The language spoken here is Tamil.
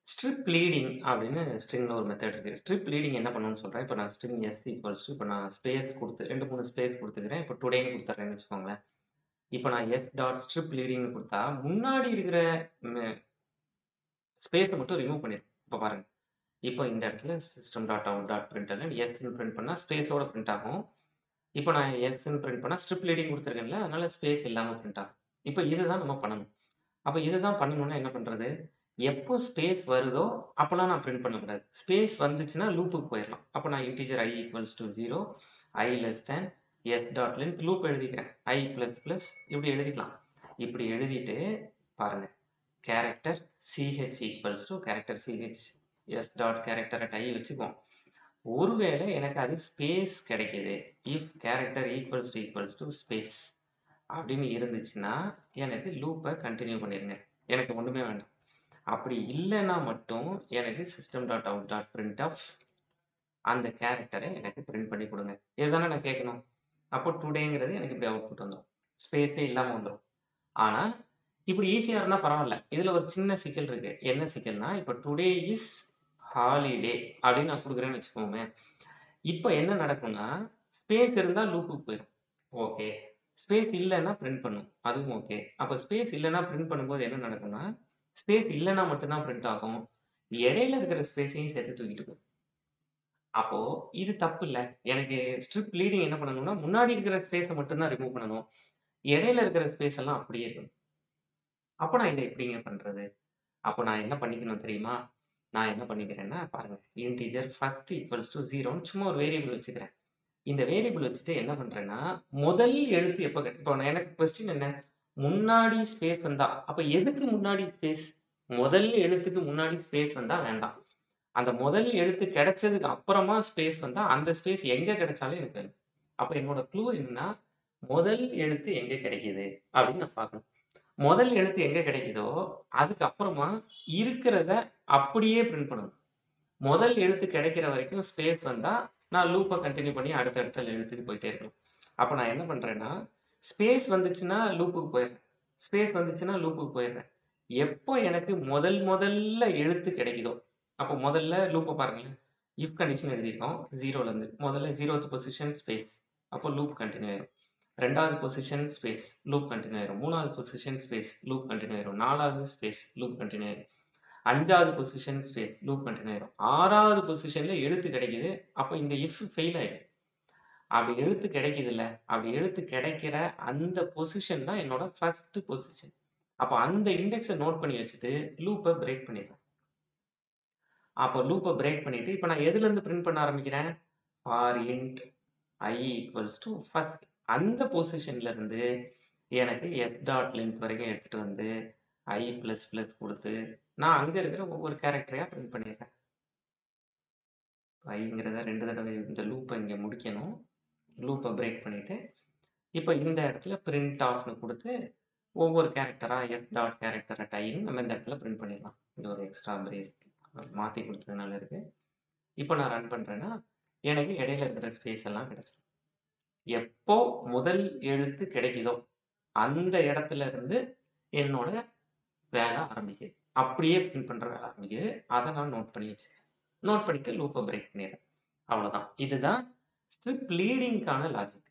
ஸ்ட்ரிப் லீடிங் அப்படின்னு ஸ்ட்ரிங்ல ஒரு மெத்தட் இருக்கு. ஸ்ட்ரிப் லீடிங் என்ன பண்ணும்னு சொல்றேன். இப்ப நான் ஸ்ட்ரிங் எஸ் ஈக்குவல்ஸ் டூ இப்ப நான் ஸ்பேஸ் குடுத்து 2, 3 ஸ்பேஸ் குடுத்துக்கிறேன். இப்ப டுடேன்னு குடுத்துர்றேன்னு வச்சுக்கோங்களேன். இப்ப நான் எஸ் டாட் ஸ்ட்ரிப் லீடிங்ன்னு குடுத்தா, முன்னாடி இருக்கிற மெ ஸ்பேஸ மட்டும் ரிமூவ் பண்ணிரும். இப்ப பாருங்க. இப்ப இந்த இடத்துல சிஸ்டம் டாட் அவுட் டாட் பிரிண்ட்ல்ன் எஸ்ன்னு பிரிண்ட் பண்ணா ஸ்பேஸோட பிரிண்ட் ஆகும். இப்ப நான் எஸ்ன்னு பிரிண்ட் பண்ணா ஸ்ட்ரிப் லீடிங் குடுத்துருக்கேன்ல, அதனால ஸ்பேஸ் இல்லாம பிரிண்ட் ஆகும். இப்ப இதுதான் நம்ம பண்ணணும். அப்ப இதுதான் பண்ணணும்னா என்ன பண்றது? எப்போ ஸ்பேஸ் வருதோ, அப்பலாம் நான் பிரிண்ட் பண்ணக்கூடாது. ஸ்பேஸ் வந்துச்சுன்னா லூப்புக்கு போயிரலாம். அப்ப நான் integer i equals to 0 i less than S dot length loop எழுதிக்கிறேன். i பிளஸ் பிளஸ் இப்படி எழுதிக்கலாம். இப்படி எழுதிட்டு பாருங்க. Character ch equals to character ch S dot character at i வச்சுக்குவோம். ஒருவேளை எனக்கு அது ஸ்பேஸ் கிடைக்குது. If character equals to equals to space அப்படின்னு இருந்துச்சுன்னா, எனக்கு லூப்ப கன்டின்யூ பண்ணிருங்க. எனக்கு ஒண்ணுமே வேண்டாம். அப்படி இல்லன்னா மட்டும் எனக்கு system dot out dot print of அந்த கேரக்டர எனக்கு பிரிண்ட் பண்ணி குடுங்க. இதுதானே நான் கேட்கணும். அப்போ டுடேங்கிறது எனக்கு இப்படி அவுட்புட் வந்துரும். ஸ்பேஸே இல்லாம வந்துரும். ஆனா, இப்படி ஈஸியா இருந்தா பரவால்ல. இதுல ஒரு சின்ன சிக்கல் இருக்கு. என்ன சிக்கல்னா, இப்ப டுடே இஸ் ஹாலிடே அப்படின்னு நான் குடுக்குறேன்னு வச்சுக்கோமே. இப்ப என்ன நடக்கும்னா, ஸ்பேஸ் இருந்தா லூப்புக்கு போயிரும். ஓகே. ஸ்பேஸ் இல்லன்னா பிரிண்ட் பண்ணும். அதுவும் ஓகே. அப்ப ஸ்பேஸ் இல்லன்னா பிரிண்ட் பண்ணும்போது என்ன நடக்கும்னா, ஸ்பேஸ் இல்லன்னா மட்டும் தான் பிரிண்ட் ஆகும். இடையில இருக்கிற ஸ்பேஸையும் சேர்த்து தூக்கிட்டு போயிரும். அப்போ இது தப்பு இல்ல. எனக்கு ஸ்ட்ரிப் லீடிங் என்ன பண்ணணும்னா, முன்னாடி இருக்கிற ஸ்பேஸ மட்டும் தான் ரிமூவ் பண்ணணும். இடையில இருக்கிற ஸ்பேஸ் எல்லாம் அப்படியே இருக்கணும். அப்ப நான் இத எப்படிங்க பண்றது? அப்ப நான் என்ன பண்ணிக்கணும் தெரியுமா? நான் என்ன பண்ணிக்கிறேன்னா, பாருங்க. இன்டிஜர் ஃபர்ஸ்ட் ஈக்குவல்ஸ் டூ 0ன்னு சும்மா ஒரு வேரியபிள் வச்சுக்கிறேன். இந்த வேரியபிள் வச்சுட்டு என்ன பண்றேன்னா, முதல் எழுத்து எப்ப கெ இப்போ நான் எனக்கு கொஸ்டின் என்ன? முன்னாடி ஸ்பேஸ் வந்தா அப்ப எதுக்கு முன்னாடி ஸ்பேஸ்? முதல் எழுத்துக்கு முன்னாடி ஸ்பேஸ் வந்தா வேண்டாம். அந்த முதல் எழுத்து கிடைச்சதுக்கு அப்புறமா ஸ்பேஸ் வந்தா, அந்த ஸ்பேஸ் எங்க கிடைச்சாலும் எனக்கு வேணும். அப்ப என்னோட க்ளூ என்னன்னா, முதல் எழுத்து எங்க கிடைக்குது அப்படின்னு நான் பார்க்கணும். முதல் எழுத்து எங்க கிடைக்குதோ, அதுக்கு அப்புறமா இருக்கிறத அப்படியே பிரிண்ட் பண்ணணும். முதல் எழுத்து கிடைக்கிற வரைக்கும் ஸ்பேஸ் வந்தா, நான் லூப்ப கன்டின்யூ பண்ணி அடுத்த அடுத்த எழுத்துக்கு போயிட்டே இருக்கணும். அப்ப நான் என்ன பண்றேன்னா, ஸ்பேஸ் வந்துச்சுன்னா லூப்புக்கு போயிர்றேன். ஸ்பேஸ் வந்துச்சுன்னா லூப்புக்கு போயிர்றேன். எப்போ எனக்கு முதல் முதல்ல எழுத்து கிடைக்குதோ, அப்போ முதல்ல லூப்ப பாருங்களேன். இஃப் கண்டிஷன் எழுதியிருக்கோம் 0லருந்து. முதல்ல 0த் பொசிஷன் ஸ்பேஸ். அப்போ லூப் கன்டின்யூ ஆயிரும். 2வது பொசிஷன் ஸ்பேஸ். லூப் கன்டின்யூ ஆயிரும். 3வது பொசிஷன் ஸ்பேஸ். லூப் கன்டின்யூ ஆயிரும். 4வது ஸ்பேஸ். லூப் கன்டின்யூ ஆயிரும். 5வது பொசிஷன் ஸ்பேஸ். லூப் கன்டின்யூ ஆயிரும். 6வது பொசிஷன்ல எழுத்து கிடைக்குது. அப்ப இந்த இஃப் ஃபெயில் ஆயிடும். அப்படி எழுத்து கிடைக்குதுல்ல, அப்படி எழுத்து கிடைக்கிற அந்த பொசிஷன் தான் என்னோட ஃபர்ஸ்ட் பொசிஷன். அப்ப அந்த இண்டெக்ஸ நோட் பண்ணி வச்சுட்டு, லூப்ப பிரேக் பண்ணிருவேன். அப்ப லூப்ப பிரேக் பண்ணிட்டு, இப்ப நான் எதுலருந்து பிரிண்ட் பண்ண ஆரம்பிக்கிறேன்? For int i equals to first அந்த பொசிஷன்ல இருந்து எனக்கு எஸ் டாட் லென்த் வரைக்கும் எடுத்துட்டு வந்து, i பிளஸ் பிளஸ் குடுத்து, நான் அங்க இருக்கிற ஒவ்வொரு கேரக்டரையா பிரிண்ட் பண்ணிடுறேன். iங்கிறத 2 தடவை இந்த லூப்ப இங்க முடிக்கணும். லூப்ப பிரேக் பண்ணிட்டு, இப்ப இந்த இடத்துல பிரிண்ட் ஆஃப்ன்னு குடுத்து, ஒவ்வொரு கேரக்டரா எஸ் டாட் கேரக்டர் அட் iன்னு நம்ம இந்த இடத்துல பிரிண்ட் பண்ணிடலாம். இது ஒரு எக்ஸ்ட்ரா பிரேஸ் மாத்தி குடுத்ததுனால இருக்கு. இப்ப நான் ரன் பண்றேன்னா, எனக்கு இடையில இருக்கிற ஸ்பேஸ் எல்லாம் கிடைச்சிரும். எப்போ முதல் எழுத்து கிடைக்குதோ, அந்த இடத்துல இருந்து என்னோட வேலை ஆரம்பிக்குது. அப்படியே பிரிண்ட் பண்ற வேலை ஆரம்பிக்குது. அத நான் நோட் பண்ணி வச்சுக்கிறேன். நோட் பண்ணிட்டு லூப்ப பிரேக் பண்ணிடுறேன். அவ்வளோதான். இதுதான் ஸ்ட்ரிப் லீடிங்க்கான லாஜிக்.